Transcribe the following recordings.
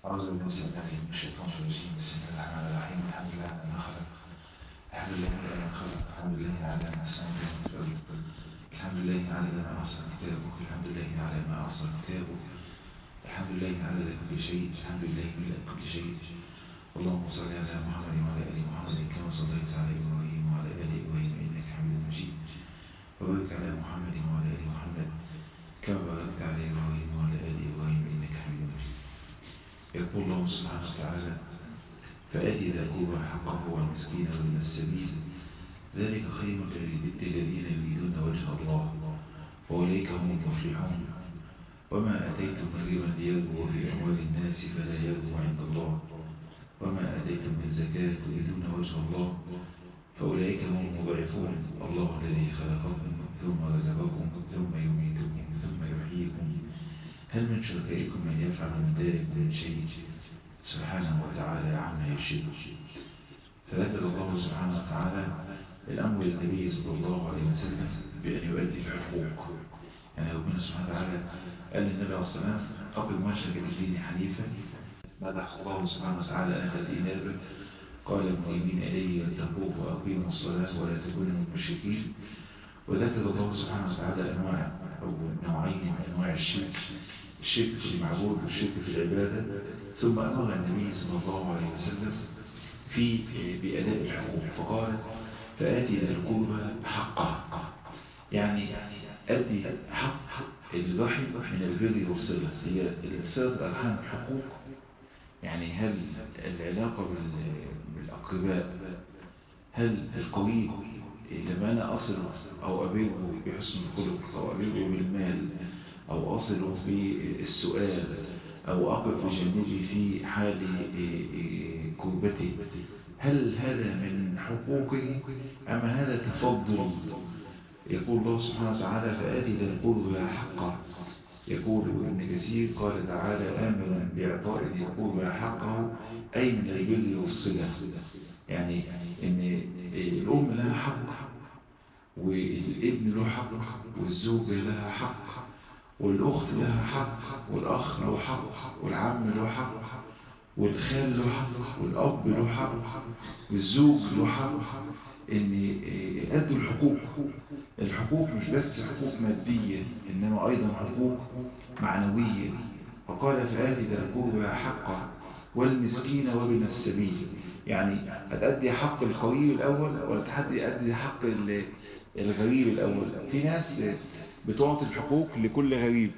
أعوذ بالله من الشيطان الرجيم بسم الله الرحمن الرحيم الحمد لله على ما خلق الحمد لله على ما خلق الحمد لله على ما سمع في الأرض الحمد لله على ما أحسن كتابه الحمد لله على ما أحسن كتابه الحمد لله على كل شيء الحمد لله من كل شيء اللهم صل على محمد وعلى آل محمد كما صليت على إبراهيم وعلى آل إبراهيم إنك حميد مجيد وبارك على محمد وعلى آل محمد كما باركت على إبراهيم وعلى آل إبراهيم إنك حميد مجيد يقول الله سبحانه وتعالى فآتي ذا القربى حقه والمسكين ومن السبيل ذلك خير للذين يريدون وجه الله وأولئك هم المفلحون وما أتيتم من ربا ليربو في أموال الناس فلا يربو عند الله وما أتيتم من زكاة تريدون وجه الله فأولئك هم المضعفون الله الذي خلقكم ثم رزقكم ثم يميتكم ثم يحييكم هل من شركائكم من يفعل من ذلك من شيء سبحانه وتعالى عما يشرك فذكر الله سبحانه وتعالى الأمر للنبي صلى الله عليه وسلم بأن يؤدي الحقوق يعني ربنا سبحانه وتعالى قال للنبي عليه الصلاة والسلام قبل ما شرك الدين حنيفا مدح الله سبحانه وتعالى أهل الإنابة قال المؤمنين إليه واتقوه وأقيموا الصلاة ولا تكونوا من المشركين وذكر الله سبحانه وتعالى أنواع أو نوعين من أنواع الشرك الشرك في المعبود والشرك في العبادة ثم أمر النبي صلى الله عليه وسلم في بأداء الحقوق فقال فآتي ذا القربى حقه يعني أدي حق الرحم من البر والصلة هي صلة الأرحام حقوق يعني هل العلاقة بالأقرباء هل القريب لما أنا أصل أو أبيه بحسن الخلق أو أبيه بالمال أو أصل بالسؤال أو أقف بجانبي في حال كربتي هل هذا من حقوقي أم هذا تفضل يقول الله سبحانه وتعالى فآتي ذا القربى حقه يقول ابن كثير قال تعالى آمنا بإعطاء ذي القربى حقه أي من البر والصلة يعني إن الأم لها حق والابن له حق والزوجة لها حق والأخت لها حق والأخ له حق والعم له حق والخال له حق والأب له حق والزوج له حق ان أدوا الحقوق الحقوق مش بس حقوق مادية إنما أيضا حقوق معنوية وقال فآتي ذا القربى حقه والمسكين وابن السبيل يعني هتأدي حق القريب الأول ولا تأدي حق الغريب الأول في ناس بتعطي الحقوق لكل غريب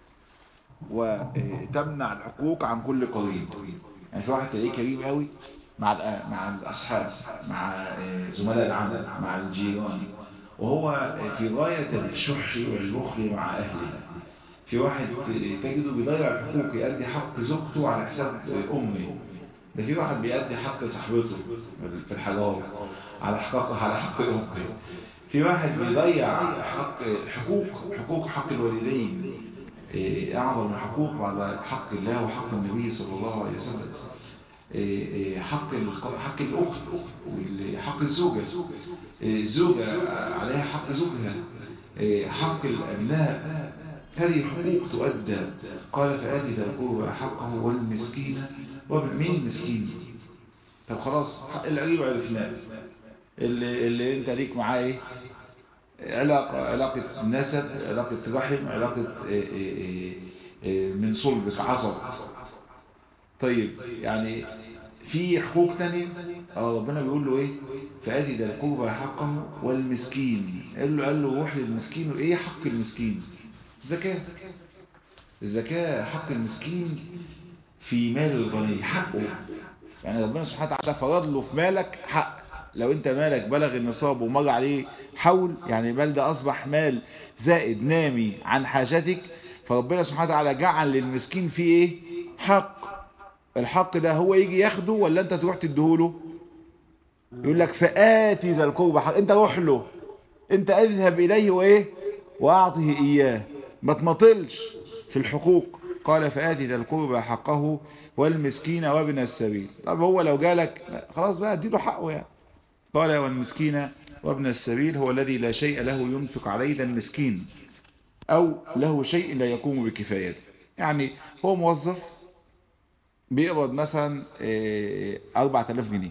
وتمنع الحقوق عن كل قريب يعني في واحد تلاقيه كريم قوي مع مع الأصحاب مع زملاء العمل مع الجيران وهو في غاية الشح والبخل مع أهله في واحد تجده بيضيع الحقوق يؤدي حق زوجته على حساب أمه ده في واحد بيؤدي حق صاحبته في الحلال على حق على حق أمه في واحد بيضيع حق حقوق حقوق حق الوالدين أعظم الحقوق على حق الله وحق النبي صلى الله عليه وسلم حق حق الأخت وحق الزوجة الزوجة عليها حق زوجها حق الأبناء هذه حقوق تؤدى قال فآتي ذا القربى حقه والمسكين ومين المسكين طب خلاص حق القريب عرفناه اللي, اللي انت ليك معاه ايه علاقة علاقة نسب علاقة رحم علاقة من صلبك عصب طيب يعني في حقوق تانية اه ربنا بيقول له ايه فادي ده القربى حقه والمسكين قال له قال له روح للمسكين ايه حق المسكين الزكاة الزكاة حق المسكين في مال الغني حقه يعني ربنا سبحانه وتعالى فرض له في مالك حق لو انت مالك بلغ النصاب ومر عليه حول يعني المال ده اصبح مال زائد نامي عن حاجتك فربنا سبحانه وتعالى جعل للمسكين فيه ايه حق الحق ده هو يجي ياخده ولا انت تروح تديهوله يقول لك فآتي ذا القربى حق انت روح له انت اذهب اليه وايه واعطه اياه ما تمطلش في الحقوق قال فآتي ذا القربى حقه والمسكين وابن السبيل طب هو لو جالك خلاص بقى اديله حقه يعني قال والمسكين وابن السبيل هو الذي لا شيء له ينفق عليه ده المسكين او له شيء لا يقوم بكفايته يعني هو موظف بيقبض مثلا إيه، 4000 جنيه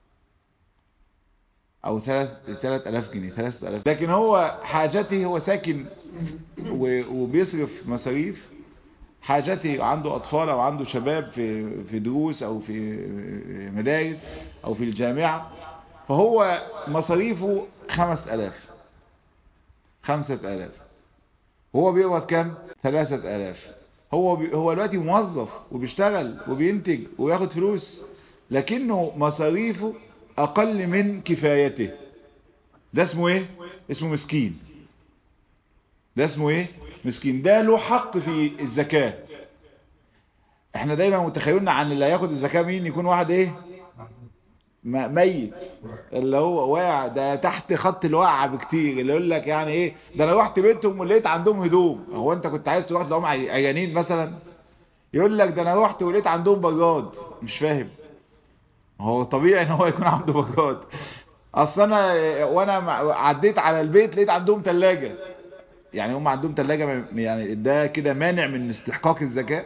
او 3000 جنيه 3000 لكن هو حاجته هو ساكن و- وبيصرف مصاريف حاجته عنده اطفال او عنده شباب في في دروس او في مدارس او في الجامعة فهو مصاريفه 5000 5000 هو بيقبض كام 3000 هو بي هو دلوقتي موظف وبيشتغل وبينتج وبياخد فلوس لكنه مصاريفه اقل من كفايته ده اسمه ايه اسمه مسكين ده اسمه ايه مسكين ده له حق في الزكاة احنا دايما متخيلنا عن اللي هياخد الزكاة مين يكون واحد ايه م- ميت اللي هو واقع ده تحت خط الوقع بكتير اللي يقول لك يعني ايه ده انا رحت بيتهم ولقيت عندهم هدوم هو انت كنت عايز تروح لهم عي- عيانين مثلا يقول لك ده انا رحت ولقيت عندهم براد مش فاهم هو طبيعي ان هو يكون عنده براد اصل انا وانا مع- عديت على البيت لقيت عندهم ثلاجه يعني هم عندهم ثلاجه م- يعني ده كده مانع من استحقاق الزكاه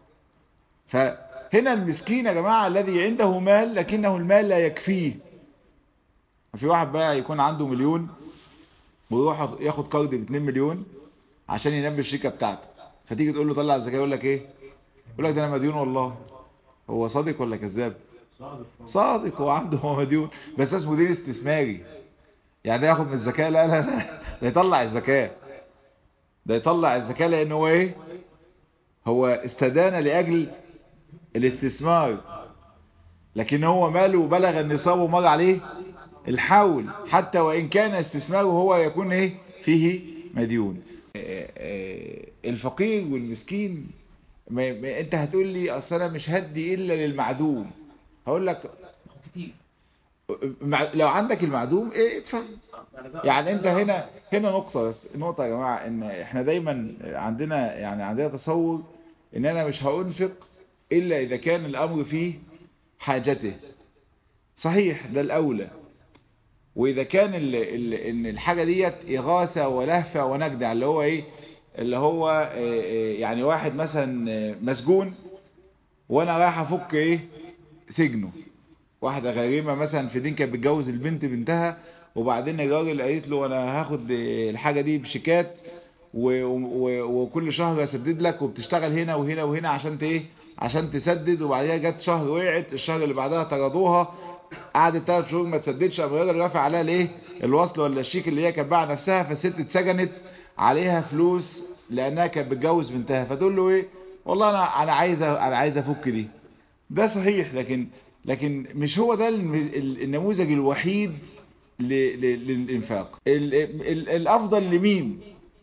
فهنا المسكين يا جماعه الذي عنده مال لكنه المال لا يكفيه في واحد بقى يكون عنده مليون ويروح ياخد قرض ب 2 مليون عشان ينمي الشركه بتاعته فتيجي تقول له طلع الزكاه يقول لك ايه يقول لك ده انا مديون والله هو صادق ولا كذاب صادق هو عنده هو مديون بس اسمه دين استثماري يعني ده ياخد من الزكاه لا لا لا ده يطلع الزكاه ده يطلع الزكاه لان هو ايه هو استدان لاجل الاستثمار لكن هو ماله بلغ النصاب ومر عليه الحول حتى وإن كان استثماره هو يكون إيه فيه مديون آه، آه، الفقير والمسكين ما ما انت هتقول لي اصل انا مش هدي الا للمعدوم هقول لك كتير مع- لو عندك المعدوم ايه ادفع يعني انت هنا هنا نقطة بس نقطة يا جماعة ان احنا دايما عندنا يعني عندنا تصور ان انا مش هأنفق الا اذا كان الامر فيه حاجته صحيح ده الاولى واذا كان ال ال ان الحاجة ديت اغاثة ولهفة ونجدة اللي هو ايه اللي هو اه، اه، يعني واحد مثلا اه، مسجون وانا رايح افك ايه سجنه واحدة غريمة مثلا في دين كانت بتجوز البنت بنتها وبعدين الراجل قالت له انا هاخد الحاجة دي بشيكات و- و- وكل شهر اسدد لك وبتشتغل هنا وهنا وهنا عشان ت- ايه عشان تسدد وبعدها جت شهر وقعت الشهر اللي بعدها طردوها قعدت ثلاث شهور ما تسددش قام الراجل رافع عليها الايه الوصل ولا الشيك اللي هي كانت باعه نفسها فالست اتسجنت عليها فلوس لانها كانت بتجوز بنتها فتقول له ايه والله انا انا عايزه انا عايز افك دي ده صحيح لكن لكن مش هو ده الم- ال- النموذج الوحيد ل- ل- للإنفاق ال- ال- الأفضل لمين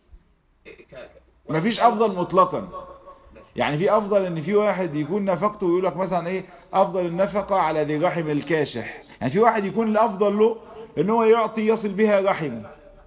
مفيش أفضل مطلقا يعني في أفضل إن في واحد يكون نفقته ويقول لك مثلا إيه أفضل النفقة على ذي رحم الكاشح يعني في واحد يكون الأفضل له إن هو يعطي يصل بها رحمه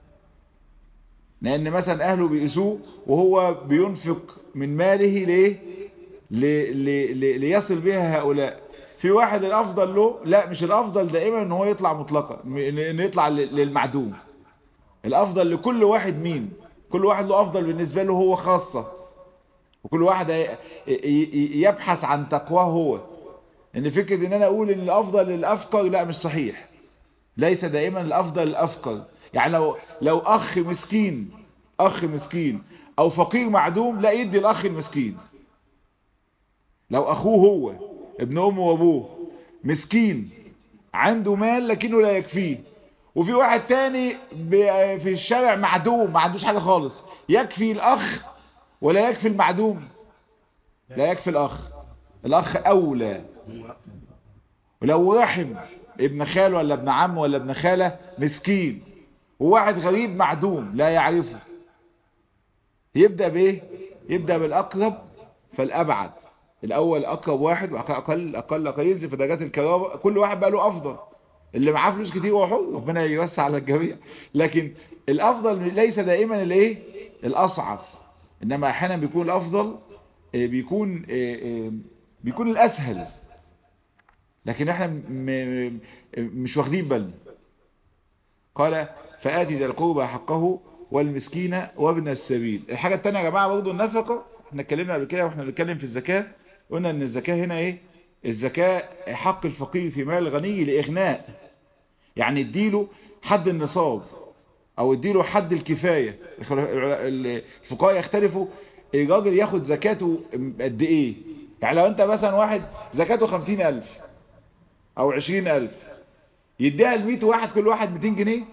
لأن مثلا أهله بيقسوه وهو بينفق من ماله ليه ل- ل- ل- ليصل بها هؤلاء في واحد الافضل له لا مش الافضل دائما ان هو يطلع مطلقا م- ان يطلع ل- للمعدوم الافضل لكل واحد مين كل واحد له افضل بالنسبة له هو خاصة وكل واحد ي- ي- يبحث عن تقواه هو ان فكرة ان انا اقول ان الافضل للافقر لا مش صحيح ليس دائما الافضل للافقر يعني لو لو اخ مسكين اخ مسكين او فقير معدوم لا يدي الاخ المسكين لو اخوه هو ابن امه وابوه مسكين عنده مال لكنه لا يكفيه وفي واحد تاني ب- في الشارع معدوم ما عندوش حاجة خالص يكفي الاخ ولا يكفي المعدوم لا يكفي الاخ الاخ اولى ولو رحم ابن خال ولا ابن عم ولا ابن خالة مسكين وواحد غريب معدوم لا يعرفه يبدأ بايه يبدأ بالاقرب فالابعد الاول اقرب واحد واقل اقل اقل ينزل في درجات الكرامه كل واحد بقى له افضل اللي معاه فلوس كتير هو حر ربنا يوسع على الجميع لكن الافضل ليس دائما الايه الاصعب انما احيانا بيكون الافضل آه، بيكون آه، آه، بيكون الاسهل لكن احنا م- م- مش واخدين بالنا قال فآتي ذا القربى حقه والمسكين وابن السبيل الحاجة التانية يا جماعة برضه النفقة احنا اتكلمنا قبل كده واحنا بنتكلم في الزكاة قلنا ان الزكاة هنا ايه الزكاة حق الفقير في مال الغني لإغناء يعني اديله حد النصاب او اديله حد الكفاية الفقهاء يختلفوا الراجل ياخد زكاته قد ايه يعني لو انت مثلا واحد زكاته خمسين الف او عشرين الف يديها لمية واحد كل واحد ميتين جنيه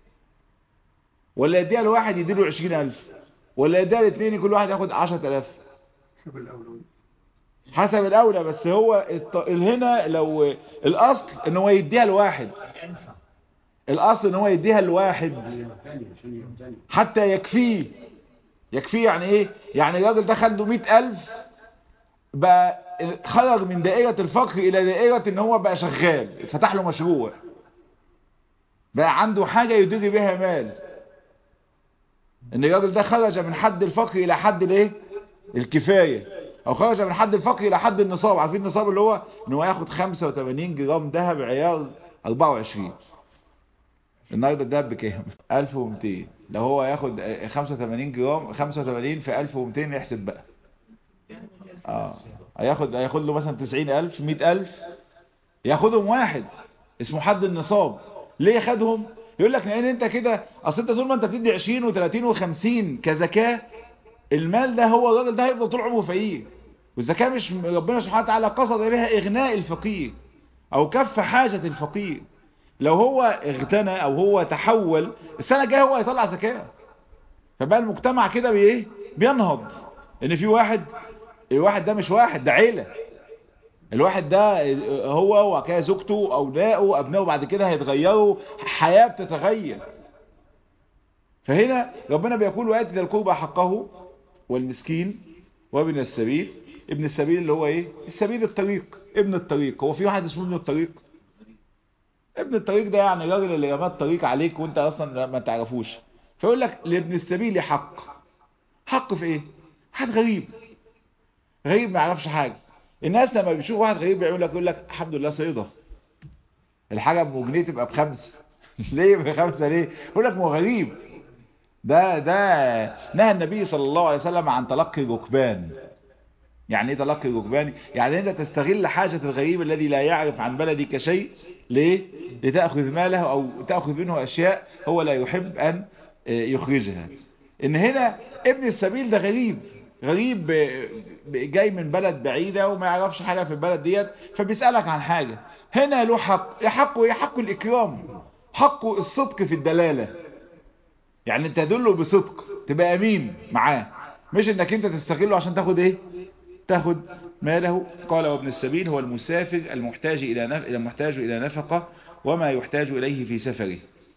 ولا يديها لواحد يديله عشرين الف ولا يديها لاثنين كل واحد ياخد عشرة الاف حسب الأولوية حسب الاولى بس هو الط... هنا لو الاصل ان هو يديها لواحد الاصل ان هو يديها لواحد حتى يكفيه يكفيه يعني ايه يعني الراجل ده خد له 100000 بقى خرج من دائرة الفقر الى دائرة ان هو بقى شغال فتح له مشروع بقى عنده حاجة يدير بها مال ان الراجل ده خرج من حد الفقر الى حد الايه الكفاية او خرج من حد الفقر الى حد النصاب عارفين النصاب اللي هو ان هو ياخد 85 جرام ذهب عيار 24 النهارده الدهب بكام 1200 لو هو ياخد 85 جرام 85 في 1200 يحسب بقى اه هياخد هياخد له مثلا 90000 100000 ياخدهم واحد اسمه حد النصاب ليه خدهم يقول لك لان انت كده اصل انت طول ما انت بتدي 20 و30 و50 كزكاه المال ده هو الراجل ده هيفضل طول عمره فقير والزكاه مش ربنا سبحانه وتعالى قصد بها اغناء الفقير او كف حاجه الفقير لو هو اغتنى او هو تحول السنة الجاية هو هيطلع زكاة فبقى المجتمع كده بايه بينهض ان في واحد الواحد ده مش واحد ده عيلة الواحد ده هو وكده زوجته اولاده ابنائه بعد كده هيتغيروا حياة بتتغير فهنا ربنا بيقول وآتي ذا القربى حقه والمسكين وابن السبيل ابن السبيل اللي هو ايه السبيل الطريق ابن الطريق هو في واحد اسمه ابن الطريق ابن الطريق ده يعني الراجل اللي رمى الطريق عليك وانت اصلا ما تعرفوش فيقول لك لابن السبيل حق حق في ايه حد غريب غريب ما يعرفش حاجه الناس لما بيشوف واحد غريب بيعمل لك يقول لك الحمد لله صيده الحاجه ب جنيه تبقى بخمسه ليه بخمسه ليه يقول لك ما هو غريب ده ده نهى النبي صلى الله عليه وسلم عن تلقي الركبان يعني ايه تلقي الركبان يعني انت تستغل حاجة الغريب الذي لا يعرف عن بلدك شيء ليه لتأخذ ماله او تأخذ منه اشياء هو لا يحب ان يخرجها ان هنا ابن السبيل ده غريب غريب جاي من بلد بعيدة وما يعرفش حاجة في البلد ديت فبيسألك عن حاجة هنا له حق يحقه ايه حقه الاكرام حقه الصدق في الدلالة يعني انت تدله بصدق تبقى امين معاه مش انك انت تستغله عشان تاخد ايه تاخد ماله قال وابن السبيل هو المسافر المحتاج إلى نف... المحتاج إلى نفقة وما يحتاج إليه في سفره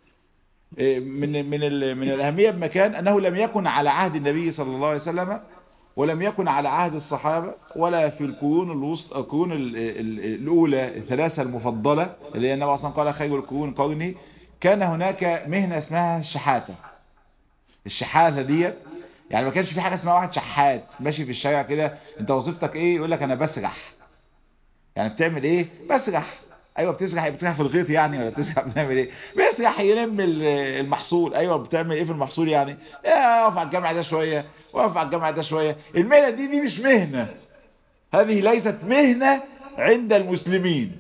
من من ال... من الأهمية بمكان أنه لم يكن على عهد النبي صلى الله عليه وسلم ولم يكن على عهد الصحابة ولا في القرون الوسط القرون ال... ال... الأولى الثلاثة المفضلة اللي هي النبي صلى الله عليه وسلم قال خير القرون قرني كان هناك مهنة اسمها الشحاتة الشحاثة ديت يعني ما كانش في حاجة اسمها واحد شحات ماشي في الشارع كده انت وظيفتك ايه يقول لك انا بسرح يعني بتعمل ايه بسرح ايوه بتسرح بتسرح في الغيط يعني ولا بتسرح بتعمل ايه بيسرح يلم المحصول ايوه بتعمل ايه في المحصول يعني اقف على الجامع ده شويه واقف على الجامع ده شويه المهنه دي دي مش مهنه هذه ليست مهنه عند المسلمين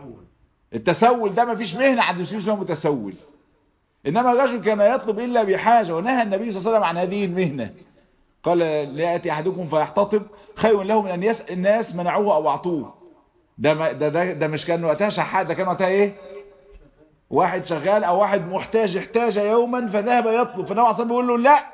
التسول ده ما فيش مهنه عند المسلمين اسمها متسول إنما الرجل كان يطلب إلا بحاجة ونهى النبي صلى الله عليه وسلم عن هذه المهنة قال لا يأتي أحدكم فيحتطب خير له من أن يسأل الناس منعوه أو أعطوه ده, ده, ده, ده مش كان وقتها شحات ده كان وقتها إيه واحد شغال أو واحد محتاج احتاج يوما فذهب يطلب فالنبي عليه بيقول له لا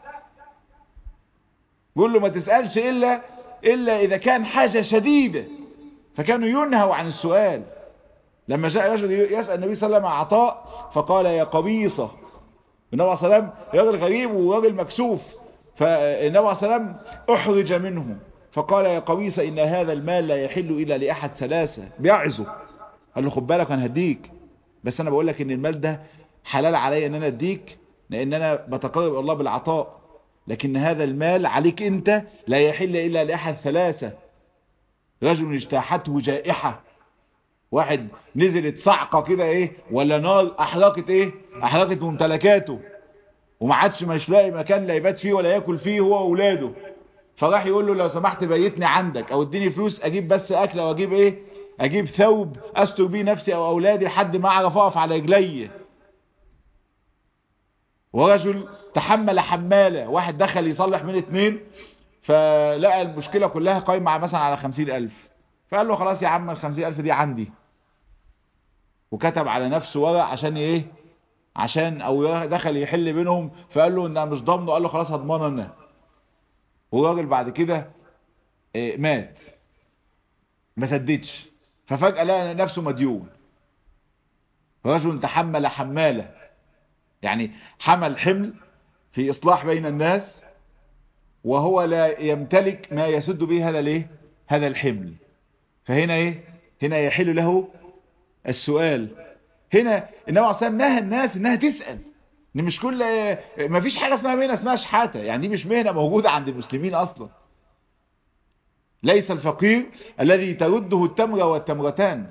بيقول له ما تسألش إلا إلا إذا كان حاجة شديدة فكانوا ينهوا عن السؤال لما جاء رجل يسأل النبي صلى الله عليه وسلم عطاء فقال يا قبيصة النبي عليه السلام راجل غريب وراجل مكسوف فالنبي عليه السلام احرج منه فقال يا قبيصة ان هذا المال لا يحل الا لاحد ثلاثة بيعزه قال له خد بالك انا هديك بس انا بقول لك ان المال ده حلال علي ان انا اديك لان انا بتقرب الله بالعطاء لكن هذا المال عليك انت لا يحل الا لاحد ثلاثة رجل اجتاحته جائحة واحد نزلت صعقة كده ايه ولا نار احرقت ايه احرقت ممتلكاته وما عادش مش لاقي مكان لا يبات فيه ولا ياكل فيه هو واولاده فراح يقول له لو سمحت بيتني عندك او اديني فلوس اجيب بس اكل او اجيب ايه اجيب ثوب استر بيه نفسي او اولادي لحد ما اعرف اقف على رجلي ورجل تحمل حمالة واحد دخل يصلح من اتنين فلقى المشكلة كلها قايمة مثلا على خمسين الف فقال له خلاص يا عم الخمسين الف دي عندي وكتب على نفسه ورق عشان ايه عشان او دخل يحل بينهم فقال له انها مش ضامنه قال له خلاص هضمنه انا والراجل بعد كده إيه مات ما سددش ففجأة لقى نفسه مديون رجل تحمل حمالة يعني حمل حمل في إصلاح بين الناس وهو لا يمتلك ما يسد به هذا الايه هذا الحمل فهنا ايه هنا يحل له السؤال هنا النبي عليه نهى الناس انها تسأل ان مش كل ما فيش حاجة اسمها مهنة اسمها شحاتة يعني دي مش مهنة موجودة عند المسلمين اصلا ليس الفقير الذي ترده التمرة والتمرتان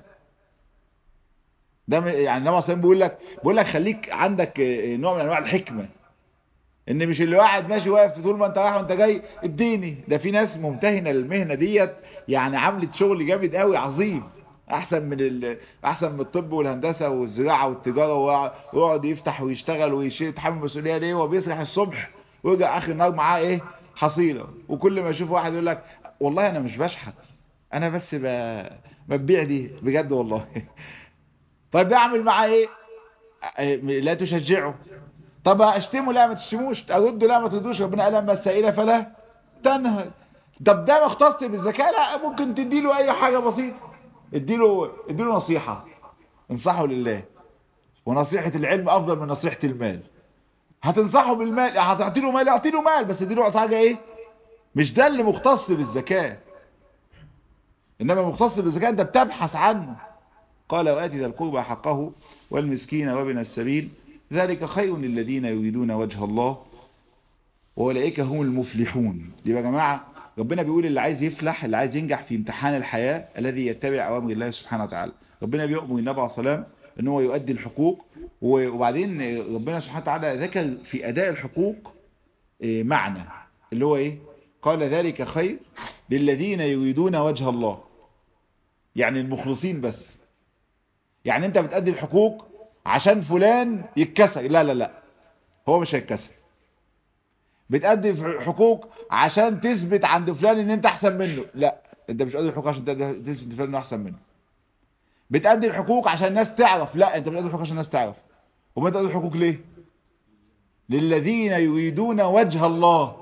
ده يعني النبي عليه بيقول لك بيقول لك خليك عندك نوع من انواع الحكمة ان مش اللي واحد ماشي واقف طول ما انت رايح وانت جاي اديني ده في ناس ممتهنة للمهنة ديت يعني عملت شغل جامد قوي عظيم احسن من ال... احسن من الطب والهندسه والزراعه والتجاره ويقعد يفتح ويشتغل ويتحمل مسؤوليه ليه وبيسرح الصبح ويرجع اخر النهار معاه ايه حصيله وكل ما يشوف واحد يقول لك والله انا مش بشحت انا بس ب... ببيع دي بجد والله طيب ده اعمل معاه ايه لا تشجعه طب اشتمه لا ما تشتموش ارده لا ما تردوش ربنا قال اما السائله فلا تنهر طب ده مختص بالزكاه لا ممكن تديله اي حاجه بسيطه اديله اديله نصيحة انصحه لله ونصيحة العلم افضل من نصيحة المال هتنصحه بالمال هتعطي له مال اعطي له مال بس اديله حاجة ايه مش ده اللي مختص بالزكاة انما مختص بالزكاة انت بتبحث عنه قال وآتي ذا القربى حقه والمسكين وابن السبيل ذلك خير للذين يريدون وجه الله وأولئك هم المفلحون يبقى يا جماعة ربنا بيقول اللي عايز يفلح اللي عايز ينجح في امتحان الحياة الذي يتبع أوامر الله سبحانه وتعالى ربنا بيؤمر النبي عليه الصلاة ان هو يؤدي الحقوق وبعدين ربنا سبحانه وتعالى ذكر في أداء الحقوق معنى اللي هو ايه قال ذلك خير للذين يريدون وجه الله يعني المخلصين بس يعني انت بتأدي الحقوق عشان فلان يتكسر لا لا لا هو مش هيتكسر بتأدي حقوق عشان تثبت عند فلان ان انت احسن منه لا انت مش بتأدي الحقوق عشان تثبت فلان انه احسن منه بتأدي الحقوق عشان الناس تعرف لا انت بتأدي الحقوق عشان الناس تعرف وما بتأدي الحقوق ليه للذين يريدون وجه الله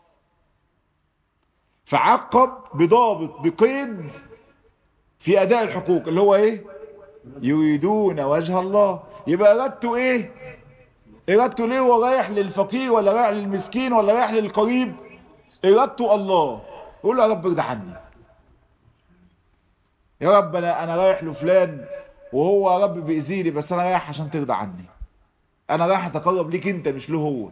فعقب بضابط بقيد في اداء الحقوق اللي هو ايه يريدون وجه الله يبقى ارادته ايه ارادته ليه هو رايح للفقير ولا رايح للمسكين ولا رايح للقريب ارادته الله يقول له يا رب ارضى عني يا رب انا انا رايح لفلان وهو يا رب بيأذيني بس انا رايح عشان ترضى عني انا رايح اتقرب ليك انت مش له هو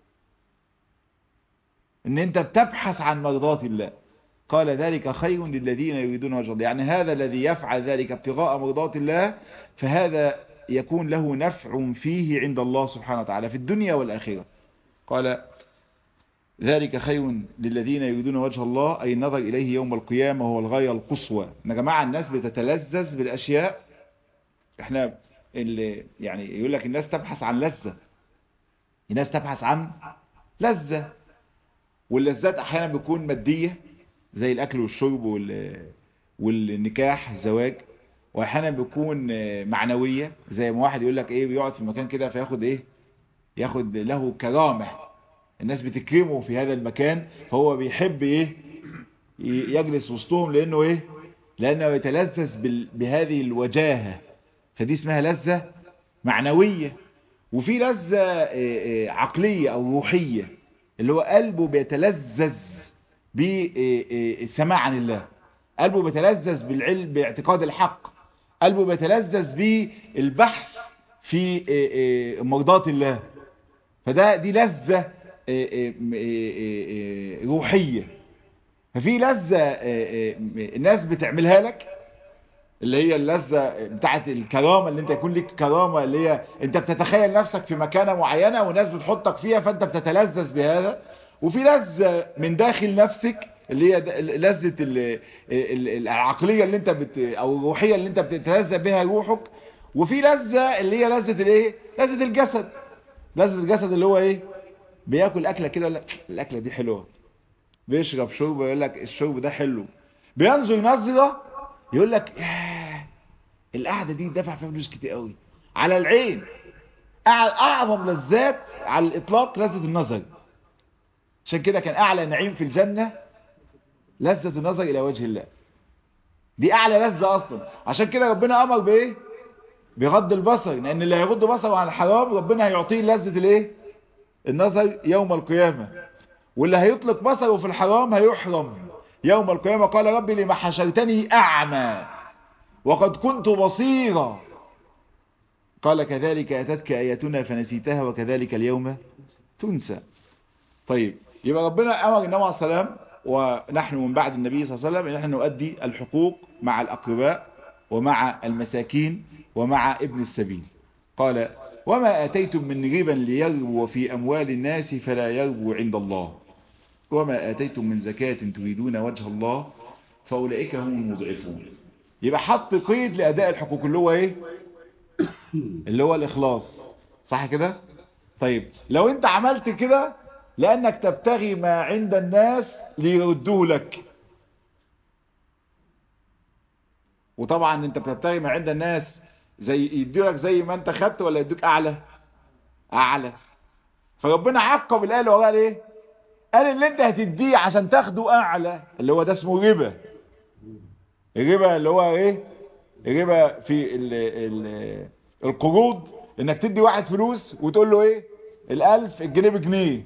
ان انت بتبحث عن مرضات الله قال ذلك خير للذين يريدون وجه الله يعني هذا الذي يفعل ذلك ابتغاء مرضات الله فهذا يكون له نفع فيه عند الله سبحانه وتعالى في الدنيا والآخرة قال ذلك خير للذين يريدون وجه الله أي النظر إليه يوم القيامة هو الغاية القصوى يا جماعة الناس بتتلذذ بالأشياء احنا اللي يعني يقول لك الناس تبحث عن لذة الناس تبحث عن لذة واللذات احيانا بتكون مادية زي الاكل والشرب وال... والنكاح الزواج واحيانا بيكون معنوية زي ما واحد يقول لك ايه بيقعد في مكان كده فياخد ايه ياخد له كرامة الناس بتكرمه في هذا المكان فهو بيحب ايه يجلس وسطهم لانه ايه لانه يتلذذ بهذه الوجاهة فدي اسمها لذة معنوية وفي لذة عقلية او روحية اللي هو قلبه بيتلذذ بالسماع عن الله قلبه بيتلذذ بالعلم باعتقاد الحق قلبه بيتلذذ بالبحث في مرضات الله فده دي لذة روحية ففي لذة الناس بتعملها لك اللي هي اللذة بتاعت الكرامة اللي انت يكون لك كرامة اللي هي انت بتتخيل نفسك في مكانة معينة وناس بتحطك فيها فانت بتتلذذ بهذا وفي لذة من داخل نفسك اللي هي د- لذة ال- ال- ال- العقلية اللي انت بت او الروحية اللي انت بتتلذذ بها روحك وفي لذة اللي هي لذة الايه لذة الجسد لذة الجسد اللي هو ايه بياكل اكلة كده يقول لك الاكلة دي حلوة بيشرب شرب يقول لك الشرب ده حلو بينظر نظرة يقول لك ياه القعدة دي دفع فيها فلوس كتير قوي على العين أع- اعظم لذات على الاطلاق لذة النظر عشان كده كان اعلى نعيم في الجنة لذة النظر الى وجه الله دي اعلى لذة اصلا عشان كده ربنا امر بايه بغض البصر لان اللي هيغض بصره عن الحرام ربنا هيعطيه لذة الايه النظر يوم القيامة واللي هيطلق بصره في الحرام هيحرم يوم القيامة قال ربي لما حشرتني اعمى وقد كنت بصيرا قال كذلك اتتك اياتنا فنسيتها وكذلك اليوم تنسى طيب يبقى ربنا امر النبي عليه السلام ونحن من بعد النبي صلى الله عليه وسلم ان احنا نؤدي الحقوق مع الاقرباء ومع المساكين ومع ابن السبيل قال وما اتيتم من ربا ليربو في اموال الناس فلا يربو عند الله وما اتيتم من زكاة تريدون وجه الله فاولئك هم المضعفون يبقى حط قيد لاداء الحقوق اللي هو ايه اللي هو الاخلاص صح كده طيب لو انت عملت كده لانك تبتغي ما عند الناس ليردوه لك وطبعا انت بتبتغي ما عند الناس زي يديلك زي ما انت خدت ولا يدوك اعلى اعلى فربنا عقب الايه اللي وراها ليه قال اللي انت هتديه عشان تاخده اعلى اللي هو ده اسمه ربا الربا اللي هو ايه الربا في ال ال القروض انك تدي واحد فلوس وتقول له ايه الالف الجنيه بجنيه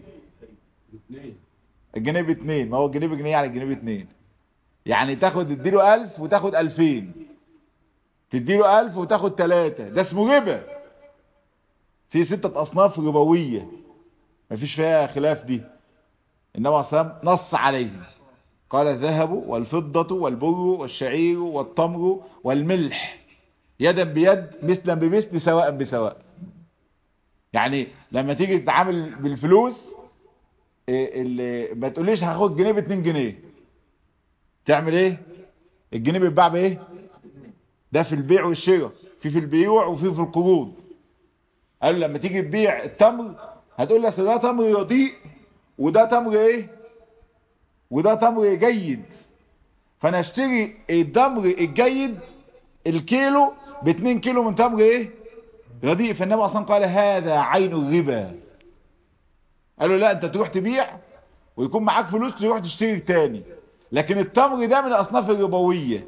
الجنيه باتنين ما هو الجنيه بجنيه يعني الجنيه باتنين يعني تاخد تديله الف وتاخد الفين تديله الف وتاخد تلاتة ده اسمه ربا في ستة اصناف ربوية مفيش فيها خلاف دي النبي عليه الصلاة نص عليه قال الذهب والفضة والبر والشعير والتمر والملح يدا بيد مثلا بمثل سواء بسواء يعني لما تيجي تتعامل بالفلوس إيه اللي ما تقوليش هاخد جنيه ب 2 جنيه تعمل ايه الجنيه بيتباع بايه ده في البيع والشراء في في البيوع وفي في القروض قالوا لما تيجي تبيع التمر هتقول لي اصل ده تمر رديء وده تمر ايه وده تمر جيد فانا اشتري التمر الجيد الكيلو ب 2 كيلو من تمر ايه رديء فالنبي اصلا قال هذا عين الربا قالوا لا انت تروح تبيع ويكون معاك فلوس تروح تشتري تاني لكن التمر ده من الاصناف الربويه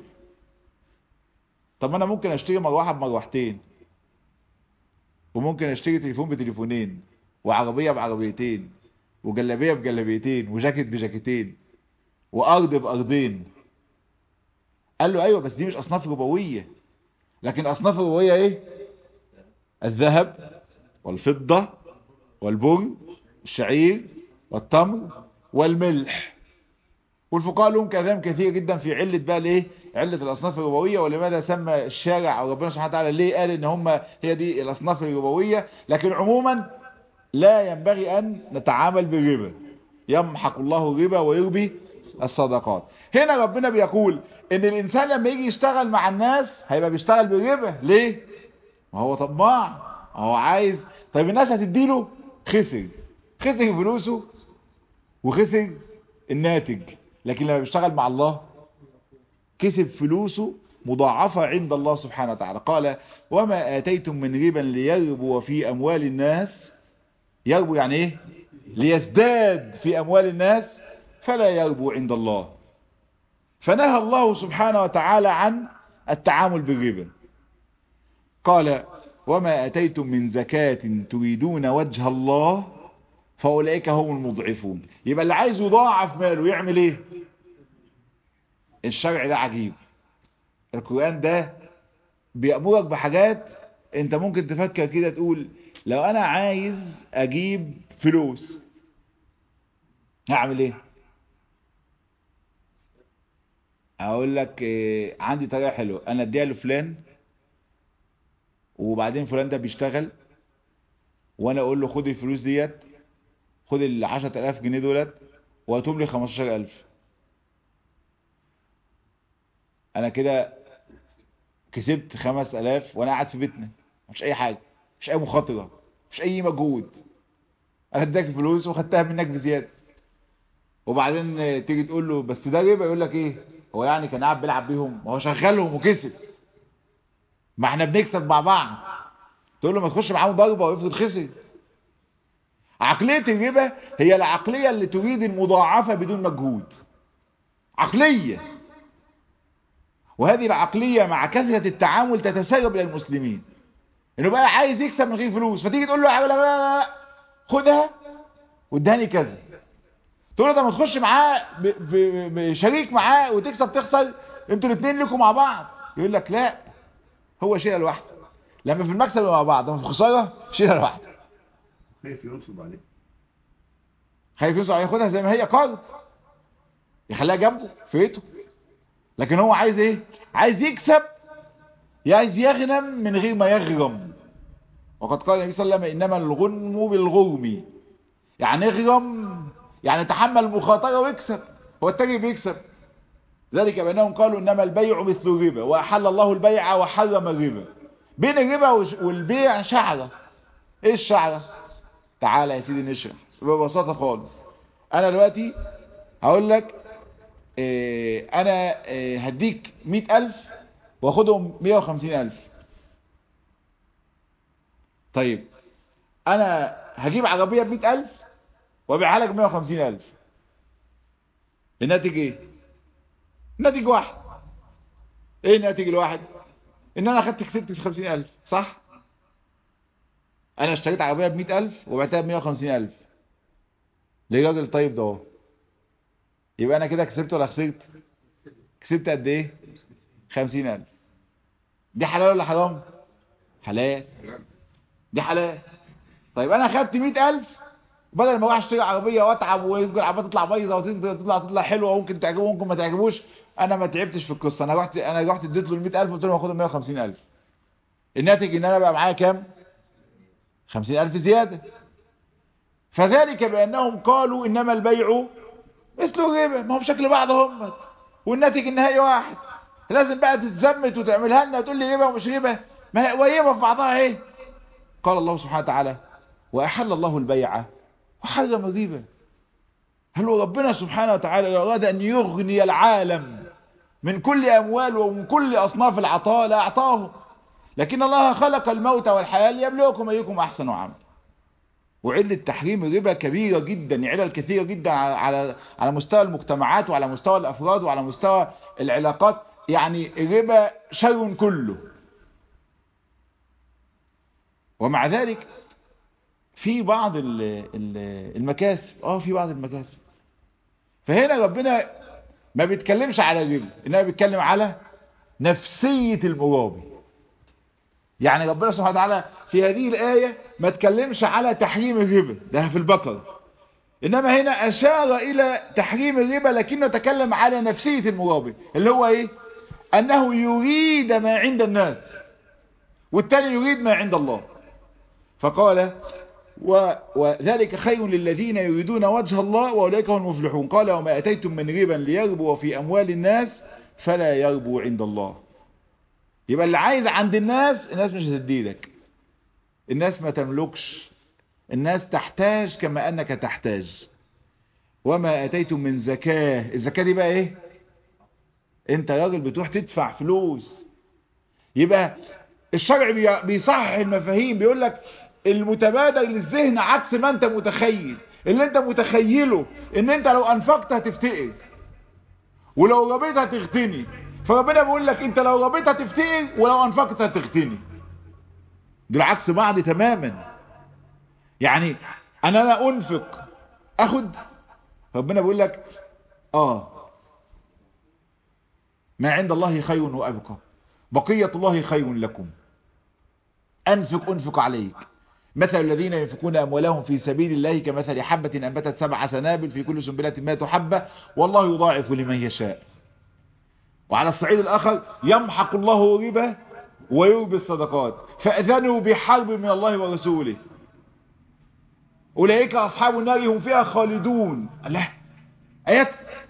طب انا ممكن اشتري مروحه بمروحتين وممكن اشتري تليفون بتليفونين وعربيه بعربيتين وجلابيه بجلابيتين وجاكيت بجاكيتين وارض بارضين قال له ايوه بس دي مش اصناف ربويه لكن اصناف ربويه ايه الذهب والفضه والبر الشعير والتمر والملح والفقهاء لهم كلام كثير جدا في علة بقى الايه علة الاصناف الربوية ولماذا سمى الشارع او ربنا سبحانه وتعالى ليه قال ان هم هي دي الاصناف الربوية لكن عموما لا ينبغي ان نتعامل بالربا يمحق الله الربا ويربي الصدقات هنا ربنا بيقول ان الانسان لما يجي يشتغل مع الناس هيبقى بيشتغل بالربا ليه ما هو طماع هو عايز طيب الناس هتديله خسر خسر فلوسه وخسر الناتج لكن لما بيشتغل مع الله كسب فلوسه مضاعفة عند الله سبحانه وتعالى قال وما آتيتم من ربا ليربو في أموال الناس يربو يعني ايه ليزداد في أموال الناس فلا يربو عند الله فنهى الله سبحانه وتعالى عن التعامل بالربا قال وما أتيتم من زكاة تريدون وجه الله فأولئك هم المضعفون يبقى اللي عايز يضاعف ماله يعمل ايه الشرع ده عجيب القرآن ده بيأمرك بحاجات انت ممكن تفكر كده تقول لو انا عايز اجيب فلوس هعمل ايه اقول لك إيه عندي طريقة حلوة انا اديها لفلان وبعدين فلان ده بيشتغل وانا اقول له خد الفلوس ديت خد ال 10000 جنيه دولت وهاتهم لي 15000 انا كده كسبت خمس الاف وانا قاعد في بيتنا مفيش اي حاجة مفيش اي مخاطرة مفيش اي مجهود انا اداك فلوس وخدتها منك بزيادة وبعدين تيجي تقول له بس ده ربا يقول لك ايه هو يعني كان قاعد بيلعب بيهم ما هو شغلهم وكسب ما احنا بنكسب مع بعض تقول له ما تخش معاهم ضربه ويفرض خسر عقلية الربا هي العقلية اللي تريد المضاعفة بدون مجهود عقلية وهذه العقلية مع كثرة التعامل تتسرب إلى المسلمين انه بقى عايز يكسب من غير فلوس فتيجي تقول له لا لا لا, لا خدها واداني كذا تقول له ده ما تخش معاه بشريك معاه وتكسب تخسر انتوا الاثنين لكم مع بعض يقول لك لا هو شيلها لوحده لما في المكسب مع بعض لما في الخساره شيلها لوحده خايف ينصب عليه خايف ينصب ياخدها زي ما هي قرض يخليها جنبه في بيته لكن هو عايز ايه عايز يكسب عايز يغنم من غير ما يغرم وقد قال النبي صلى الله عليه وسلم انما الغنم بالغرم يعني اغرم يعني تحمل مخاطره ويكسب هو التاجر بيكسب ذلك بانهم قالوا انما البيع مثل الربا واحل الله البيع وحرم الربا بين الربا والبيع شعره ايه الشعره تعالى يا سيدي نشرح ببساطه خالص انا دلوقتي هقول لك إيه انا إيه هديك مئة الف واخدهم مئة وخمسين الف طيب انا هجيب عربية بمئة الف وابيعها لك مئة وخمسين الف الناتج ايه الناتج واحد ايه الناتج الواحد ان انا اخدت كسبت خمسين الف صح انا اشتريت عربية بمئة الف وبعتها بمئة وخمسين الف ليه راجل طيب ده اهو يبقى انا كده كسبت ولا خسرت كسبت قد ايه خمسين الف دي حلال ولا حرام حلال دي حلال طيب انا خدت مئة الف بدل ما اروح اشتري عربيه واتعب ويمكن العربيه تطلع بايظه وتطلع تطلع حلوه ممكن تعجبه ممكن ما تعجبوش انا ما تعبتش في القصه انا رحت انا رحت اديت له ال 100000 قلت له هاخدهم 150000 الناتج ان انا بقى معايا كام 50000 زياده فذلك بانهم قالوا انما البيع مثل الربا ما هو بشكل بعض هم والناتج النهائي واحد لازم بقى تتزمت وتعملها لنا وتقول لي ربا ومش ربا ما هي ربا في بعضها ايه قال الله سبحانه وتعالى واحل الله البيع وحرم الربا هل هو ربنا سبحانه وتعالى لو أراد أن يغني العالم من كل أموال ومن كل أصناف العطاء لا أعطاه لكن الله خلق الموت والحياة ليبلوكم أيكم أحسن عمل وعلة تحريم الربا كبيرة جدا علل كثيرة جدا على على مستوى المجتمعات وعلى مستوى الأفراد وعلى مستوى العلاقات يعني الربا شر كله ومع ذلك في بعض المكاسب اه في بعض المكاسب فهنا ربنا ما بيتكلمش على الربا انما بيتكلم على نفسية المرابي يعني ربنا سبحانه وتعالى في هذه الآية ما تكلمش على تحريم الربا ده في البقرة إنما هنا أشار إلى تحريم الربا لكنه تكلم على نفسية المرابي اللي هو إيه أنه يريد ما عند الناس والتاني يريد ما عند الله فقال و... وذلك خير للذين يريدون وجه الله وأولئك هم المفلحون قال وما أتيتم من ربا ليربو في أموال الناس فلا يربو عند الله يبقى اللي عايز عند الناس الناس مش هتديلك الناس ما تملكش الناس تحتاج كما أنك تحتاج وما أتيتم من زكاة الزكاة دي بقى ايه انت راجل بتروح تدفع فلوس يبقى الشرع بيصحح المفاهيم بيقول لك المتبادر للذهن عكس ما انت متخيل اللي انت متخيله ان انت لو انفقت هتفتقر ولو ربيت هتغتني فربنا بيقول لك انت لو ربيت هتفتقر ولو انفقت هتغتني دول عكس بعض تماما يعني انا لا انفق اخد ربنا بيقول لك اه ما عند الله خير وابقى بقية الله خير لكم انفق انفق عليك مثل الذين ينفقون أموالهم في سبيل الله كمثل حبة أنبتت سبع سنابل في كل سنبلة مائة حبة والله يضاعف لمن يشاء وعلى الصعيد الآخر يمحق الله الربا ويربي الصدقات فأذنوا بحرب من الله ورسوله أولئك أصحاب النار هم فيها خالدون الله آيات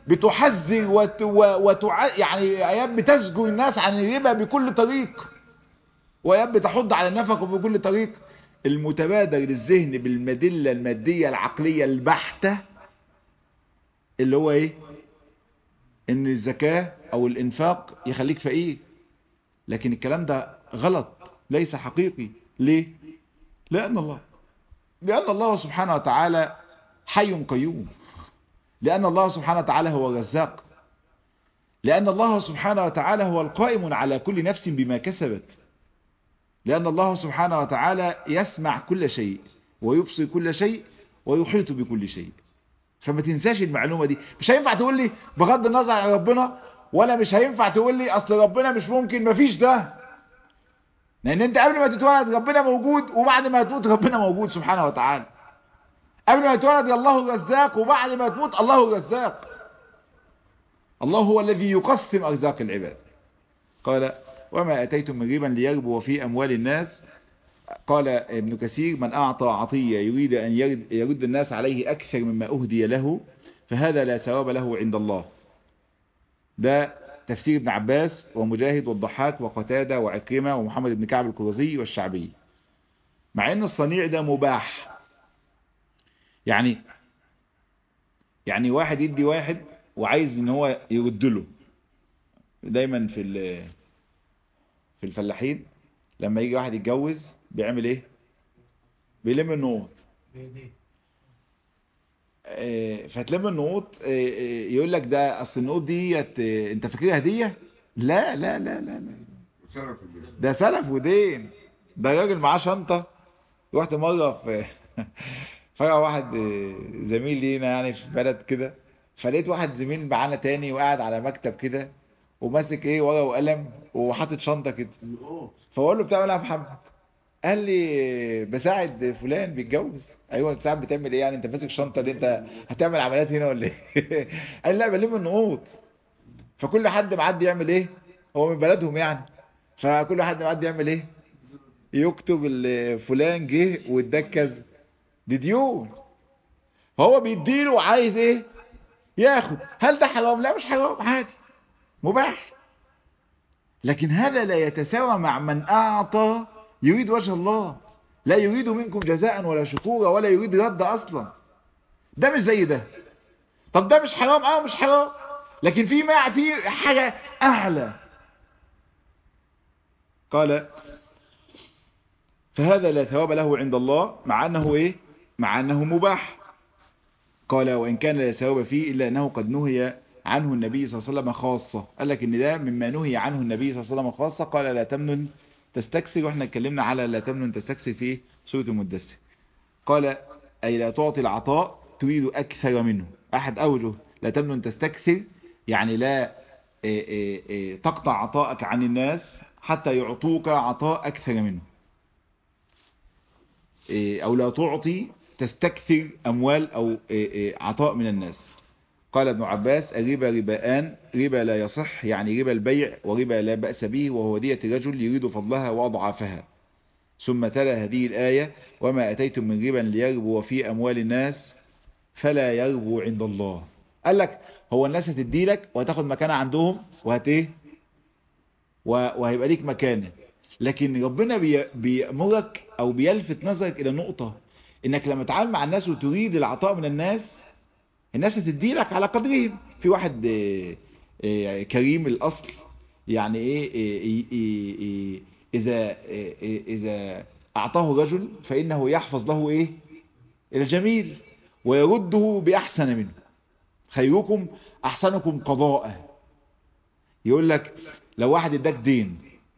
بتحذر وت... و- وتع... يعني ايات بتزجر الناس عن الربا بكل طريق وايات بتحض على النفق بكل طريق المتبادر للذهن بالمدلة المادية العقلية البحتة اللي هو ايه ان الزكاة او الانفاق يخليك فقير لكن الكلام ده غلط ليس حقيقي ليه لان الله لان الله سبحانه وتعالى حي قيوم لان الله سبحانه وتعالى هو الرزاق لان الله سبحانه وتعالى هو القائم على كل نفس بما كسبت لأن الله سبحانه وتعالى يسمع كل شيء ويبصر كل شيء ويحيط بكل شيء فما تنساش المعلومة دي مش هينفع تقول لي بغض النظر عن ربنا ولا مش هينفع تقول لي أصل ربنا مش ممكن مفيش ده لأن أنت قبل ما تتولد ربنا موجود وبعد ما تموت ربنا موجود سبحانه وتعالى قبل ما يتولد الله الرزاق وبعد ما تموت الله الرزاق الله هو الذي يقسم أرزاق العباد قال وما أتيتم من ربا ليربو في أموال الناس قال ابن كثير من أعطى عطية يريد أن يرد, يرد الناس عليه أكثر مما أهدي له فهذا لا ثواب له عند الله ده تفسير ابن عباس ومجاهد والضحاك وقتادة وعكرمة ومحمد بن كعب الكرزي والشعبي مع ان الصنيع ده مباح يعني يعني واحد يدي واحد وعايز ان هو يرد له دايما في ال- في الفلاحين لما يجي واحد يتجوز بيعمل ايه بيلم النقط آه، فتلم النقط آه، آه، يقول لك ده اصل النقط ديت آه، انت فاكرها هديه لا لا لا لا لا ده سلف ودين ده راجل معاه شنطه رحت مره في فجأة واحد آه، زميل لينا يعني في بلد كده فلقيت واحد زميل معانا تاني وقاعد على مكتب كده وماسك ايه ورقه وقلم وحاطط شنطه كده فبقول له بتعمل ايه يا محمد قال لي بساعد فلان بيتجوز ايوه بتساعد بتعمل ايه يعني انت ماسك شنطه دي انت هتعمل عمليات هنا ولا ايه قال لي لا بلم النقوط فكل حد معدي يعمل ايه هو من بلدهم يعني فكل حد معدي يعمل ايه يكتب ال- فلان جه واداك كذا دي ديون هو بيديله وعايز ايه ياخد هل ده حرام لا مش حرام عادي مباح لكن هذا لا يتساوى مع من أعطى يريد وجه الله لا يريد منكم جزاء ولا شكورا ولا يريد رد أصلا ده مش زي ده طب ده مش حرام اه مش حرام لكن في ما في حاجة أعلى قال فهذا لا ثواب له عند الله مع أنه إيه مع أنه مباح قال وإن كان لا ثواب فيه إلا أنه قد نهي عنه النبي صلى الله عليه وسلم خاصة قال لك ان ده مما نهي عنه النبي صلى الله عليه وسلم خاصة قال لا تمنن تستكثر واحنا اتكلمنا على لا تمنن تستكثر في سورة المدثر قال أي لا تعطي العطاء تريد أكثر منه أحد أوجه لا تمنن تستكثر يعني لا إيه إيه إيه تقطع عطاءك عن الناس حتى يعطوك عطاء أكثر منه إيه أو لا تعطي تستكثر أموال أو إيه إيه عطاء من الناس قال ابن عباس الربا رباءان ربا لا يصح يعني ربا البيع وربا لا بأس به وهو دية الرجل يريد فضلها وأضعافها ثم تلا هذه الآية وما أتيتم من ربا ليربو في أموال الناس فلا يربو عند الله قال لك هو الناس هتدي لك وهتاخد مكانها عندهم وهت ايه وهيبقى ليك مكانه لكن ربنا بي- بيأمرك او بيلفت نظرك الى نقطة انك لما تتعامل مع الناس وتريد العطاء من الناس الناس هتدي لك على قدرهم في واحد آه، آه، كريم الاصل يعني ايه آه، آه، آه، اذا آه، آه، اذا اعطاه رجل فانه يحفظ له ايه الجميل ويرده باحسن منه خيركم احسنكم قضاء يقول لك لو واحد اداك دين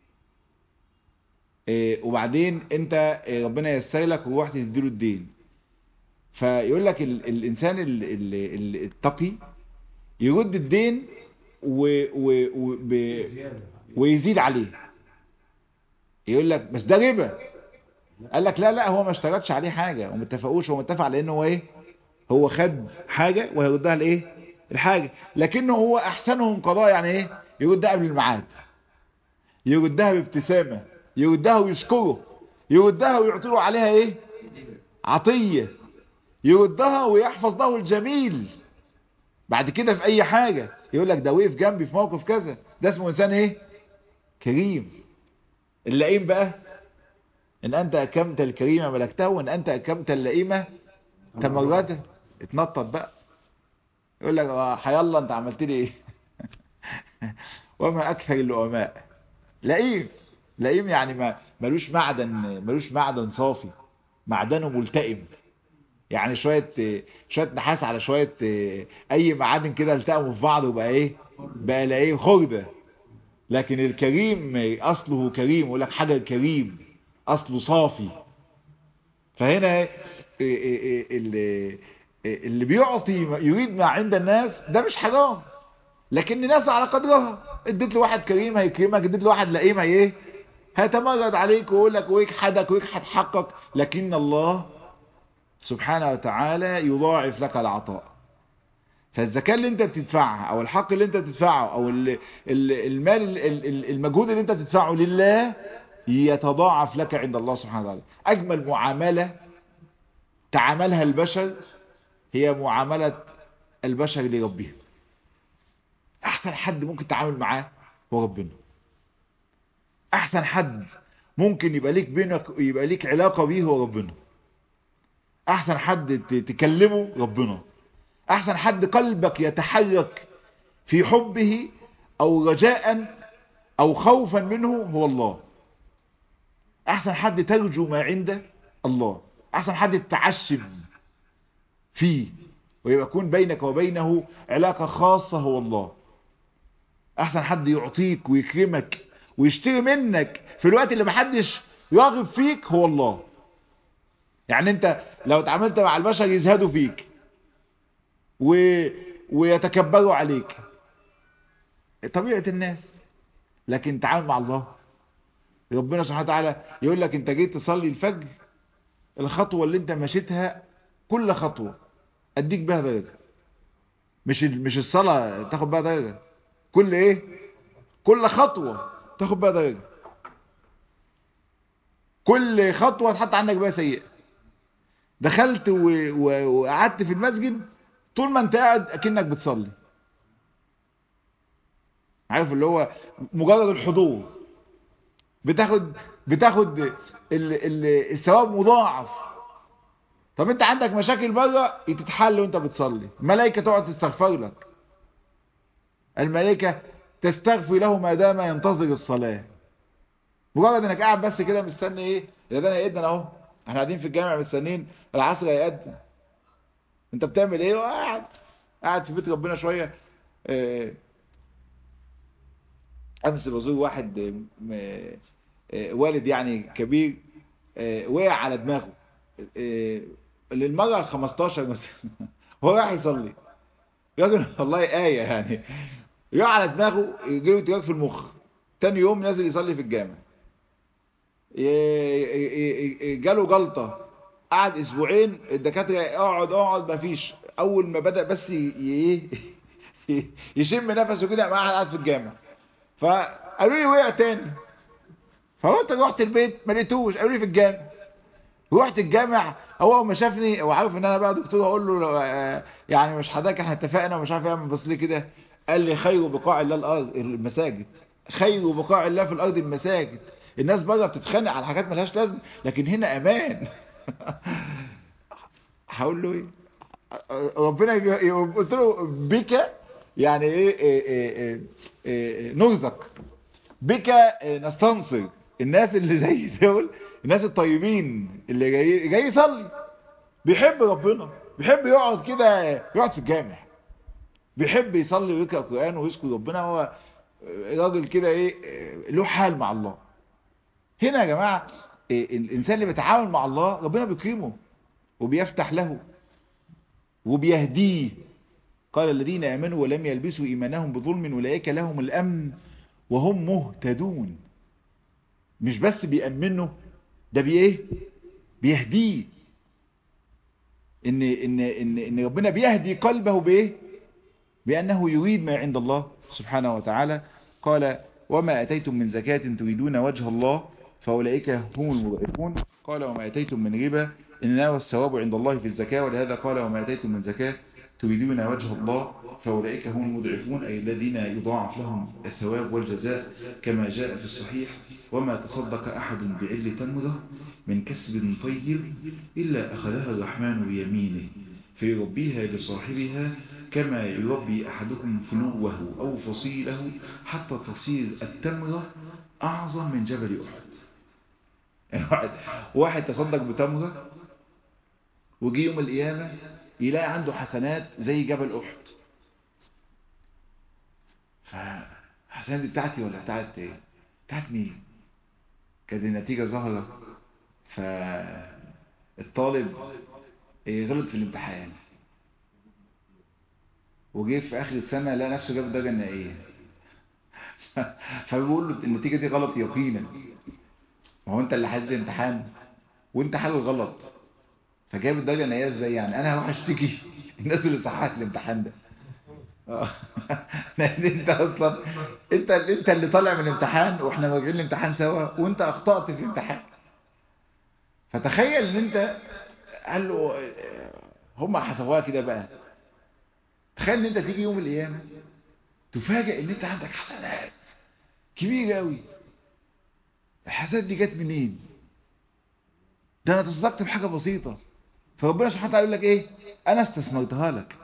إيه، وبعدين انت إيه، ربنا ييسر لك ورحت تديله الدين فيقول لك ال الانسان ال ال ال التقي يرد الدين و و و ب ويزيد عليه يقول لك بس ده ربا قال لك لا لا هو ما اشترطش عليه حاجه وما اتفقوش هو متفق على انه هو ايه هو خد حاجه وهيردها لايه الحاجه لكنه هو احسنهم قضاء يعني ايه يردها قبل الميعاد يردها بابتسامه يردها ويشكره يردها ويعطيه عليها ايه عطيه يردها ويحفظ له الجميل بعد كده في اي حاجة يقول لك ده وقف جنبي في موقف كذا ده اسمه انسان ايه كريم اللئيم بقى ان انت اكمت الكريمة ملكته وان انت اكمت اللئيمة تمرده اتنطط بقى يقول لك اه حيالله انت عملت لي ايه وما اكثر اللؤماء لئيم لئيم يعني ما ملوش معدن ملوش معدن صافي معدنه ملتئم يعني شوية شوية نحاس على شوية اي معادن كده التقموا في بعض وبقى ايه بقى لا ايه خردة لكن الكريم اصله كريم يقول لك حاجة كريم اصله صافي فهنا اللي اللي بيعطي يريد ما عند الناس ده مش حرام لكن الناس على قدرها اديت لواحد كريم هيكرمك اديت لواحد لئيم هي ايه هيتمرد عليك ويقول لك ويجحدك ويجحد حقك لكن الله سبحانه وتعالى يضاعف لك العطاء فالزكاة اللي انت بتدفعها او الحق اللي انت بتدفعه او المال المجهود اللي انت بتدفعه لله يتضاعف لك عند الله سبحانه وتعالى اجمل معاملة تعاملها البشر هي معاملة البشر لربهم احسن حد ممكن تتعامل معاه هو ربنا احسن حد ممكن يبقى ليك بينك يبقى ليك علاقة بيه هو ربنا احسن حد تكلمه ربنا احسن حد قلبك يتحرك في حبه او رجاء او خوفا منه هو الله احسن حد ترجو ما عنده الله احسن حد تتعشم فيه ويكون بينك وبينه علاقة خاصة هو الله احسن حد يعطيك ويكرمك ويشتري منك في الوقت اللي محدش يرغب فيك هو الله يعني انت لو اتعاملت مع البشر يزهدوا فيك و... ويتكبروا عليك طبيعة الناس لكن تعامل مع الله ربنا سبحانه وتعالى يقول لك انت جيت تصلي الفجر الخطوة اللي انت مشيتها كل خطوة اديك بها درجة مش مش الصلاة تاخد بها درجة كل ايه كل خطوة تاخد بها درجة كل خطوة تحط عندك بها سيئة دخلت وقعدت في المسجد طول ما انت قاعد اكنك بتصلي عارف اللي هو مجرد الحضور بتاخد بتاخد ال ال الثواب مضاعف طب انت عندك مشاكل بره تتحل وانت بتصلي الملائكه تقعد تستغفر لك الملائكه تستغفر له ما دام ينتظر الصلاه مجرد انك قاعد بس كده مستني ايه الاذان هيأذن اهو احنا قاعدين في الجامع مستنيين العصر هيأذن انت بتعمل ايه وقاعد قاعد في بيت ربنا شويه اه امس بزور واحد اه اه والد يعني كبير وقع على دماغه للمرة ال 15 مثلا هو راح يصلي راجل والله آية يعني يقع على دماغه يجيله اتجاه في المخ تاني يوم نازل يصلي في الجامع جاله جلطة قعد اسبوعين الدكاترة اقعد اقعد مفيش اول ما بدأ بس يشم نفسه كده قاعد قاعد في الجامع فقالوا لي وقع تاني فقلت رحت البيت ما لقيتوش قالوا لي في الجامع رحت الجامع هو ما شافني هو عارف ان انا بقى دكتور اقول له يعني مش حضرتك احنا اتفقنا ومش عارف ايه بص لي كده قال لي خير بقاع الله الارض المساجد خير بقاع الله في الارض المساجد الناس بره بتتخانق على حاجات ملهاش لازمه لكن هنا امان هقول له ايه ربنا قلت له بك يعني ايه, إيه, إيه, إيه نرزق بك نستنصر الناس اللي زي دول الناس الطيبين اللي جاي جاي يصلي بيحب ربنا بيحب يقعد كده يقعد في الجامع بيحب يصلي ويقرا قران ويذكر ربنا هو راجل كده ايه له حال مع الله هنا يا جماعه الانسان اللي بيتعامل مع الله ربنا بيكرمه وبيفتح له وبيهديه قال الذين امنوا ولم يلبسوا ايمانهم بظلم اولئك لهم الامن وهم مهتدون مش بس بيأمنه ده بايه بيهديه ان ان ان ان ربنا بيهدي قلبه بايه بانه يريد ما عند الله سبحانه وتعالى قال وما اتيتم من زكاة تريدون وجه الله فاولئك هم المضعفون قال وما اتيتم من ربا انما الثواب عند الله في الزكاة ولهذا قال وما اتيتم من زكاة تريدون وجه الله فأولئك هم المضعفون أي الذين يضاعف لهم الثواب والجزاء كما جاء في الصحيح وما تصدق أحد بعل تمرة من كسب طيب إلا أخذها الرحمن بيمينه فيربيها لصاحبها كما يربي أحدكم فلوه أو فصيله حتى تصير التمرة أعظم من جبل أحد يعني واحد, واحد تصدق بتمرة وجي يوم القيامة يلاقي عنده حسنات زي جبل أحد فالحسنات دي بتاعتي ولا بتاعت ايه بتاعت مين كانت النتيجة ظاهرة فالطالب إيه غلط في الامتحان وجه في اخر السنة لقى نفسه جاب درجة نهائية فبيقول له النتيجة دي غلط يقينا ما هو انت اللي حاسس الامتحان وانت حل غلط فجايب الدرجة النهائية ازاي يعني انا هروح اشتكي الناس اللي صححت الامتحان ده لان انت اصلا انت انت اللي طالع من الامتحان واحنا راجعين الامتحان سوا وانت اخطأت في الامتحان فتخيل ان انت قال له هم حسبوها كده بقى تخيل ان انت تيجي يوم القيامه تفاجئ ان انت عندك حسنات كبيره قوي الحسنات دي جت منين ده انا تصدقت بحاجه بسيطه فربنا سبحانه وتعالى يقول لك ايه انا استثمرتها لك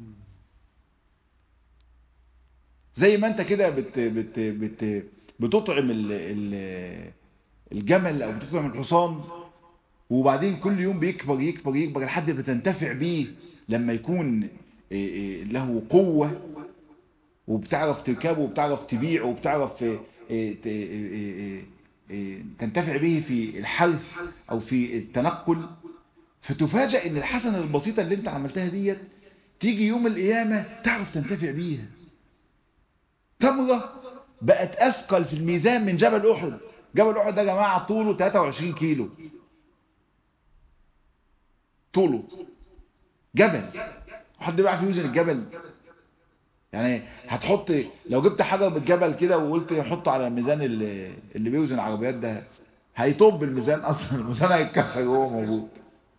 زي ما انت كده بت بت بت بتطعم ال ال الجمل او بتطعم الحصان وبعدين كل يوم بيكبر يكبر يكبر لحد ما تنتفع بيه لما يكون له قوة وبتعرف تركبه وبتعرف تبيعه وبتعرف تنتفع به في الحرث او في التنقل فتفاجأ ان الحسنة البسيطة اللي انت عملتها ديت تيجي يوم القيامة تعرف تنتفع بيها تمرة بقت اثقل في الميزان من جبل احد جبل احد ده يا جماعة طوله 23 كيلو طوله جبل حد بيعرف يوزن الجبل يعني هتحط لو جبت حجر بالجبل كده وقلت حطه على الميزان اللي, اللي بيوزن العربيات ده هيطب الميزان اصلا الميزان هيتكسر وهو موجود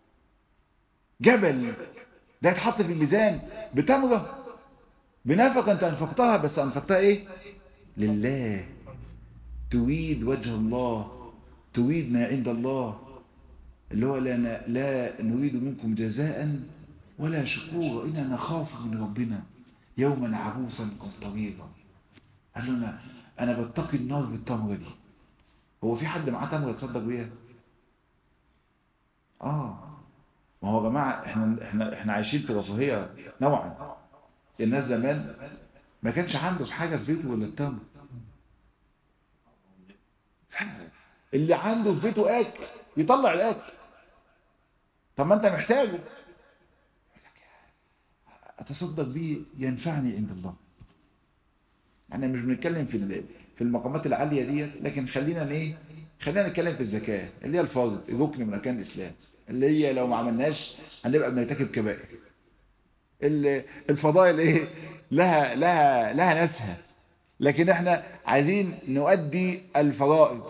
جبل ده يتحط في الميزان بتمره بنفقه انت انفقتها بس انفقتها ايه لله تريد وجه الله تريد ما عند الله اللي هو لا, لا نريد منكم جزاء ولا شكورا إننا نخاف من ربنا يوما عبوسا قمطريرا قال له أنا, أنا بتقي النار بالتمرة دي هو في حد معاه تمرة يتصدق بيها آه ما هو يا جماعة احنا, احنا, احنا عايشين في رفاهية نوعا الناس زمان ما كانش عنده حاجة في بيته ولا التمر اللي عنده في بيته اكل يطلع الاكل طب ما انت محتاجه اتصدق بيه ينفعني عند الله احنا مش بنتكلم في في المقامات العالية دي لكن خلينا ايه خلينا نتكلم في الزكاة اللي هي الفرض ركن من اركان الاسلام اللي هي لو ما عملناش هنبقى بنرتكب كبائر الفضائل ايه لها لها لها ناسها لكن احنا عايزين نؤدي الفرائض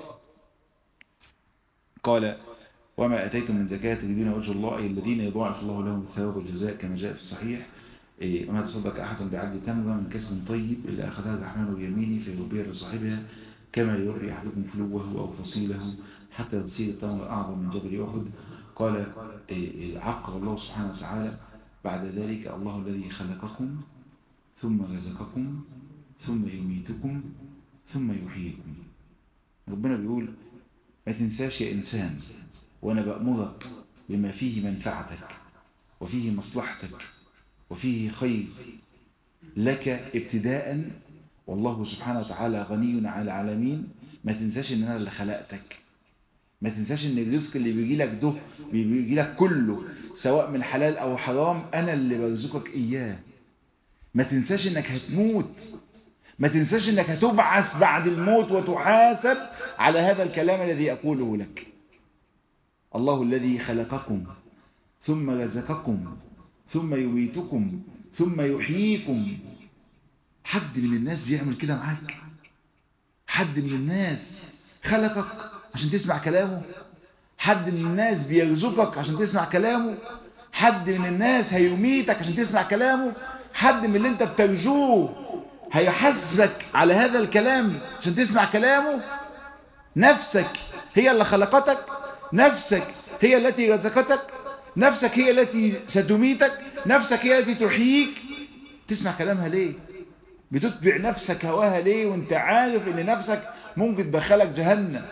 قال وما أتيتم من زكاة تريدون وجه الله أي الذين يضاعف الله لهم الثواب والجزاء كما جاء في الصحيح إيه وما تصدق أحد بعدل تمرة من كسب طيب إلا أخذها الرحمن بيمينه فيربيها لصاحبها كما يربي أحدكم فلوه أو فصيله حتى تصير التمر أعظم من جبل أحد قال إيه عقر الله سبحانه وتعالى بعد ذلك الله الذي خلقكم ثم رزقكم ثم يميتكم ثم يحييكم ربنا بيقول ما تنساش يا إنسان وأنا بأمرك بما فيه منفعتك وفيه مصلحتك وفيه خير لك ابتداء والله سبحانه وتعالى غني على العالمين ما تنساش ان انا اللي خلقتك ما تنساش ان الرزق اللي بيجي لك ده بيجي لك كله سواء من حلال او حرام انا اللي برزقك اياه ما تنساش انك هتموت ما تنساش انك هتبعث بعد الموت وتحاسب على هذا الكلام الذي اقوله لك الله الذي خلقكم ثم رزقكم ثم يميتكم ثم يحييكم حد من الناس بيعمل كده معاك حد من الناس خلقك عشان تسمع كلامه حد من الناس بيرزقك عشان تسمع كلامه حد من الناس هيميتك عشان تسمع كلامه حد من اللي انت بترجوه هيحاسبك على هذا الكلام عشان تسمع كلامه نفسك هي اللي خلقتك نفسك هي التي رزقتك نفسك هي التي ستميتك نفسك هي التي تحييك تسمع كلامها ليه بتتبع نفسك هواها ليه وانت عارف ان نفسك ممكن تدخلك جهنم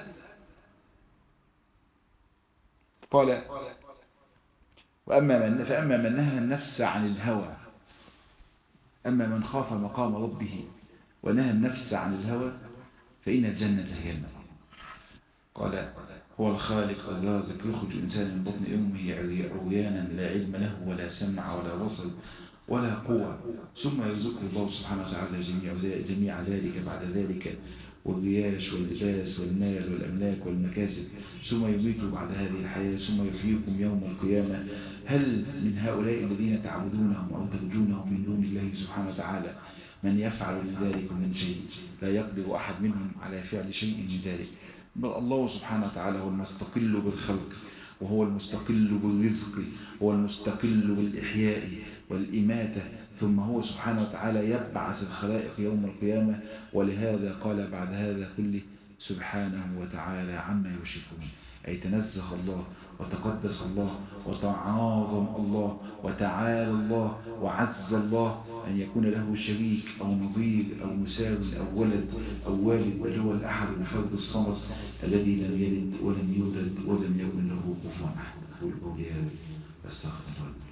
قال وأما من فأما من نهى النفس عن الهوى أما من خاف مقام ربه ونهى النفس عن الهوى فإن الجنة هي المأوى قال هو الخالق الرازق يخرج الإنسان من بطن أمه عريانا لا علم له ولا سمع ولا بصر ولا قوة ثم يرزقه الله سبحانه وتعالى جميع, جميع ذلك بعد ذلك والرياش واللباس والمال والأملاك والمكاسب ثم يميته بعد هذه الحياة ثم يحييكم يوم القيامة هل من هؤلاء الذين تعبدونهم أو ترجونهم من دون الله سبحانه وتعالى من يفعل من ذلك من شيء لا يقدر أحد منهم على فعل شيء من ذلك بل الله سبحانه وتعالى هو المستقل بالخلق وهو المستقل بالرزق هو المستقل بالإحياء والإماتة ثم هو سبحانه وتعالى يبعث الخلائق يوم القيامة ولهذا قال بعد هذا كله سبحانه وتعالى عما يشركون أي تنزه الله وتقدس الله وتعاظم الله وتعالى الله وعز الله أن يكون له شريك أو نظير أو مساوي أو ولد أو والد بل هو الأحد الفرد الصمد الذي لم يلد ولم يولد ولم يكن له كفوا أحد أقول قولي هذا أستغفر الله